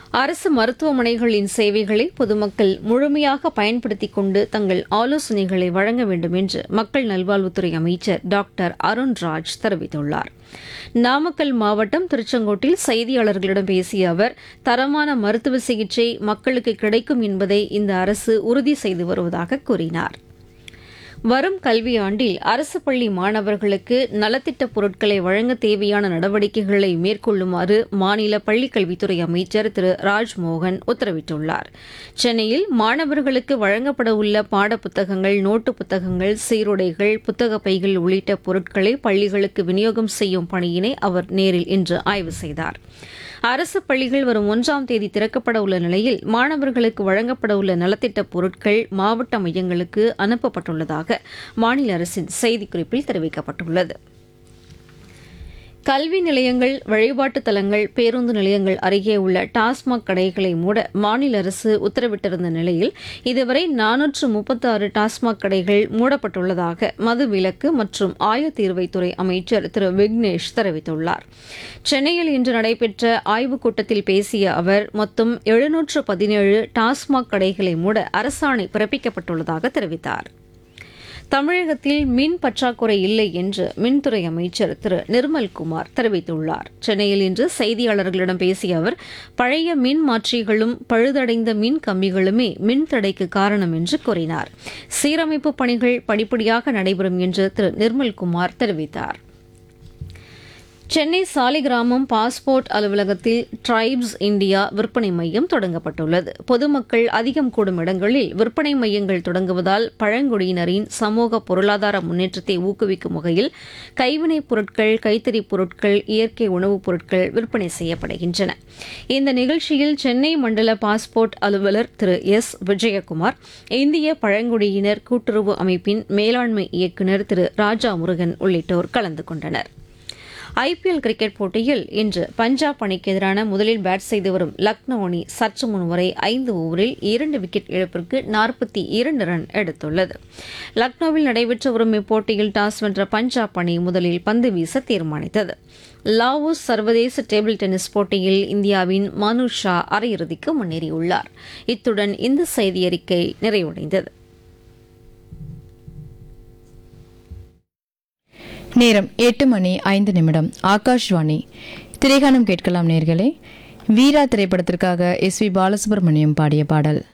அரசு மருத்துவமனைகளின் சேவைகளை பொதுமக்கள் முழுமையாக பயன்படுத்திக் கொண்டு தங்கள் ஆலோசனைகளை வழங்க வேண்டும் என்று மக்கள் நல்வாழ்வுத்துறை அமைச்சர் டாக்டர் அருண்ராஜ் தெரிவித்துள்ளார் நாமக்கல் மாவட்டம் திருச்செங்கோட்டில் செய்தியாளர்களிடம் பேசிய அவர் தரமான மருத்துவ சிகிச்சை மக்களுக்கு கிடைக்கும் என்பதை இந்த அரசு உறுதி செய்து வருவதாக கூறினார் வரும் கல்வியாண்டில் அரசு பள்ளி மாணவர்களுக்கு நலத்திட்ட பொருட்களை வழங்க தேவையான நடவடிக்கைகளை மேற்கொள்ளுமாறு மாநில பள்ளிக்கல்வித்துறை அமைச்சர் திரு ராஜ்மோகன் உத்தரவிட்டுள்ளார் சென்னையில் மாணவர்களுக்கு வழங்கப்பட உள்ள பாடப்புத்தகங்கள் நோட்டு புத்தகங்கள் சீருடைகள் புத்தக பைகள் உள்ளிட்ட பொருட்களை பள்ளிகளுக்கு விநியோகம் செய்யும் பணியினை அவர் நேரில் இன்று ஆய்வு செய்தார் அரசு பள்ளிகள் வரும் ஒன்றாம் தேதி திறக்கப்பட உள்ள நிலையில் மாணவர்களுக்கு வழங்கப்பட உள்ள நலத்திட்ட பொருட்கள் மாவட்ட மையங்களுக்கு அனுப்பப்பட்டுள்ளதாக மாநில அரசின் செய்திக்குறிப்பில் தெரிவிக்கப்பட்டுள்ளது கல்வி நிலையங்கள் வழிபாட்டுத் தலங்கள் பேருந்து நிலையங்கள் அருகே உள்ள டாஸ்மாக் கடைகளை மூட மாநில அரசு உத்தரவிட்டிருந்த நிலையில் இதுவரை நானூற்று முப்பத்தாறு டாஸ்மாக் கடைகள் மூடப்பட்டுள்ளதாக மது விலக்கு மற்றும் ஆயத்தீர்வைத்துறை அமைச்சர் திரு விக்னேஷ் தெரிவித்துள்ளார் சென்னையில் இன்று நடைபெற்ற ஆய்வுக் கூட்டத்தில் பேசிய அவர் மொத்தம் எழுநூற்று பதினேழு டாஸ்மாக் கடைகளை மூட அரசாணை பிறப்பிக்கப்பட்டுள்ளதாக தெரிவித்தார் தமிழகத்தில் மின் பற்றாக்குறை இல்லை என்று மின்துறை அமைச்சர் திரு நிர்மல்குமார் தெரிவித்துள்ளார் சென்னையில் இன்று செய்தியாளர்களிடம் பேசிய அவர் பழைய மின் மாற்றிகளும் பழுதடைந்த மின் கம்பிகளுமே மின் தடைக்கு காரணம் என்று கூறினார் சீரமைப்பு பணிகள் படிப்படியாக நடைபெறும் என்று திரு நிர்மல்குமார் தெரிவித்தார் சென்னை சாலிகிராமம் பாஸ்போர்ட் அலுவலகத்தில் டிரைப்ஸ் இந்தியா விற்பனை மையம் தொடங்கப்பட்டுள்ளது பொதுமக்கள் அதிகம் கூடும் இடங்களில் விற்பனை மையங்கள் தொடங்குவதால் பழங்குடியினரின் சமூக பொருளாதார முன்னேற்றத்தை ஊக்குவிக்கும் வகையில் கைவினைப் பொருட்கள் கைத்தறி பொருட்கள் இயற்கை உணவுப் பொருட்கள் விற்பனை செய்யப்படுகின்றன இந்த நிகழ்ச்சியில் சென்னை மண்டல பாஸ்போர்ட் அலுவலர் திரு எஸ் விஜயகுமார் இந்திய பழங்குடியினர் கூட்டுறவு அமைப்பின் மேலாண்மை இயக்குநர் திரு ராஜா முருகன் உள்ளிட்டோர் கலந்து கொண்டனர் ஐபிஎல் கிரிக்கெட் போட்டியில் இன்று பஞ்சாப் அணிக்கு எதிரான முதலில் பேட் செய்து வரும் லக்னோ அணி சற்று முன் வரை ஐந்து ஓவரில் இரண்டு விக்கெட் இழப்பிற்கு நாற்பத்தி இரண்டு ரன் எடுத்துள்ளது லக்னோவில் நடைபெற்று வரும் இப்போட்டியில் டாஸ் வென்ற பஞ்சாப் அணி முதலில் பந்து வீச தீர்மானித்தது லாவோஸ் சர்வதேச டேபிள் டென்னிஸ் போட்டியில் இந்தியாவின் மனு ஷா அரையிறுதிக்கு முன்னேறியுள்ளார் இத்துடன் இந்த செய்தியறிக்கை நிறைவடைந்தது நேரம் எட்டு மணி ஐந்து நிமிடம் ஆகாஷ்வாணி திரைகானம் கேட்கலாம் நேர்களே வீரா திரைப்படத்திற்காக எஸ் வி பாலசுப்ரமணியம் பாடிய பாடல்